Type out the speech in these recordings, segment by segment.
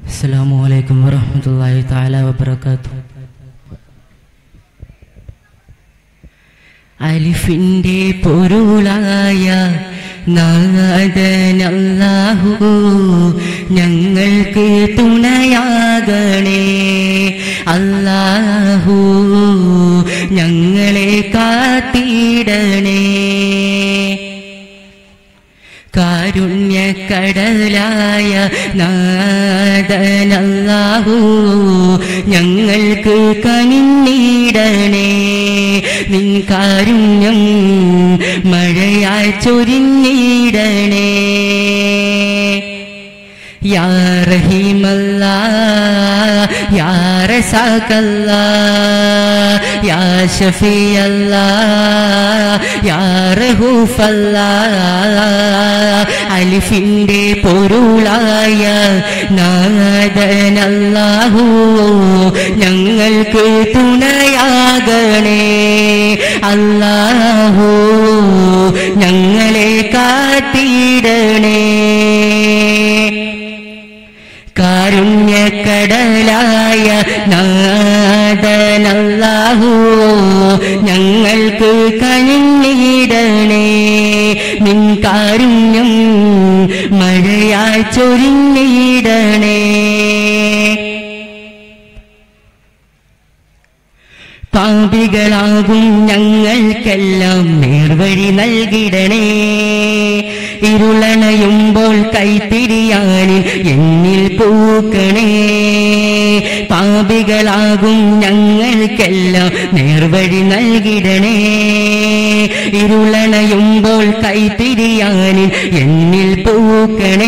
السلام عليكم ورحمة الله تعالى وبركاته അലിഫിൻ്റെ പൊരുളായ നാദനല്ലാഹു ഞങ്ങൾക്ക് തുണയാകണേ അല്ലാഹു ഞങ്ങളെ കാത്തിടണേ കാരുണ്യക്കടലായ നാദനല്ലാഹു ഞങ്ങൾക്ക് കനിന്നിടണേ നിൻ കാരുണ്യം മഴയായി ചൊരിഞ്ഞിടണേ യാ റഹീമല്ലാ യാ റസാഖല്ലാ യാ ഷഫിയല്ലാ യാ റഹൂഫല്ലാ അലിഫിൻ്റെ പൊരുളായ നാദനല്ലാഹു ഞങ്ങൾക്ക് തുണയാകണേ അല്ലാഹു ഞങ്ങളെ കാത്തിടണേ കാരുണ്യക്കടലായ നാദനല്ലാഹു ഞങ്ങൾക്ക് കനിഞ്ഞിടണേ നിൻ കാരുണ്യം മഴയായി ചൊരിഞ്ഞിടണേ പാപികളാകും ഞങ്ങൾക്കെല്ലാം നേർവഴി നൽകിടണേ ഇരുളണയുമ്പോൾ കൈത്തിരിയാനിൽ എന്നിൽ പൂക്കണേ പാപികളാകും ഞങ്ങൾക്കെല്ലാം നേർവഴി നൽകിടണേ ഇരുളണയുമ്പോൾ കൈത്തിരിയാനിൽ എന്നിൽ പൂക്കണേ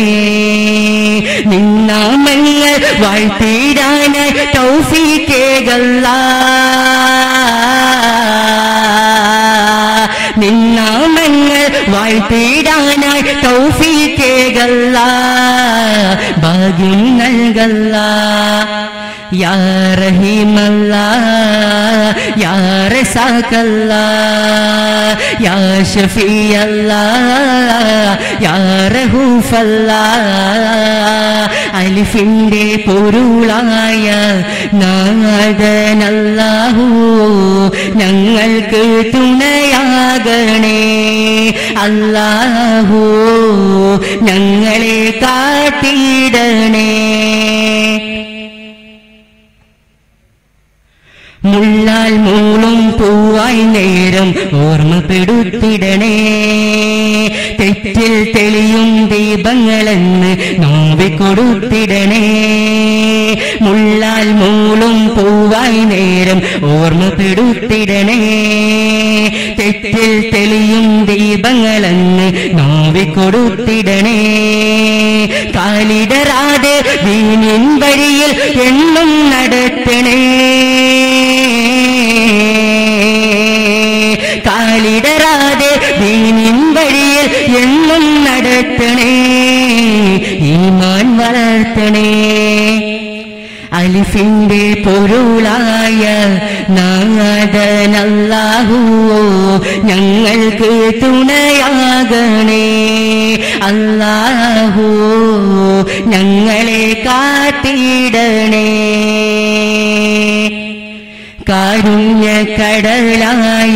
നിന്നാമങ്ങൾ വാഴ്ത്തിടാനായി തൗഫീക്കേകല്ലാ നിന്നാമങ്ങൾ വാഴ്ത്തിടാനായി തൗഫീക്കേകല്ല ഭാഗ്യം നൽകല്ല യാ റഹീമല്ല യാ റസാഖല്ല യാ ഷഫിയല്ല യാ റഹൂഫല്ല അലിഫിൻ്റെ പൊരുളായ നാദനല്ലാഹു ഞങ്ങൾക്ക് തുണയാകണേ അല്ലാഹു ഞങ്ങളെ കാത്തിടണേ മുള്ളാൽ മൂളും പൂവായി നേരം ഓർമ്മപ്പെടുത്തിടണേ തെറ്റിൽ തെളിയും ദീപങ്ങളെന്ന് നോവിക്കൊടുത്തിടണേ മുള്ളാൽ മൂളും പൂവായി നേരം ഓർമ്മപ്പെടുത്തിടണേ തെറ്റിൽ തെളിയും ദീപങ്ങളെന്ന് നോവിക്കൊടുത്തിടണേ കാലിടരാതെ വീണിൻ വഴിയിൽ എന്നും നടത്തണേ കാലിടരാതെ ദീനിൻ വഴിയിൽ എന്നും നടത്തണേ ഈമാൻ വളർത്തണേ അലിഫിന്റെ പൊരുളായ നാദനല്ലാഹു ഞങ്ങൾക്ക് തുണയാകണേ അല്ലാഹു ഞങ്ങളെ കാത്തിടണേ കാരുണ്യക്കടലായ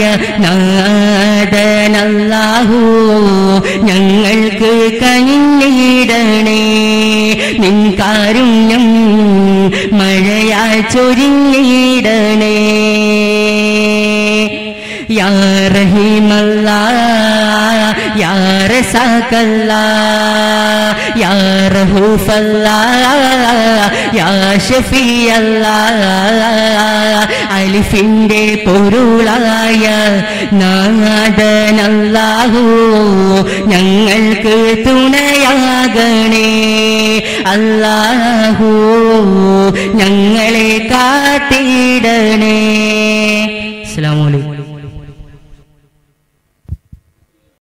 നാദനല്ലാഹു ഞങ്ങൾക്ക് കനിഞ്ഞിടണേ നിൻ കാരുണ്യം മഴയായി ചൊരിഞ്ഞിടണേ യാ റഹീമല്ലാ യാ റസാഖല്ലാ യാ റഹൂഫല്ലാ യാ ഷഫിയല്ലാ അലിഫിൻ്റെ പൊരുളായ നാദനല്ലാഹു ഞങ്ങൾക്ക് തുണയാകണേ അല്ലാഹു ഞങ്ങളെ കാത്തിടണേ അസ്സലാമു അലൈക്കും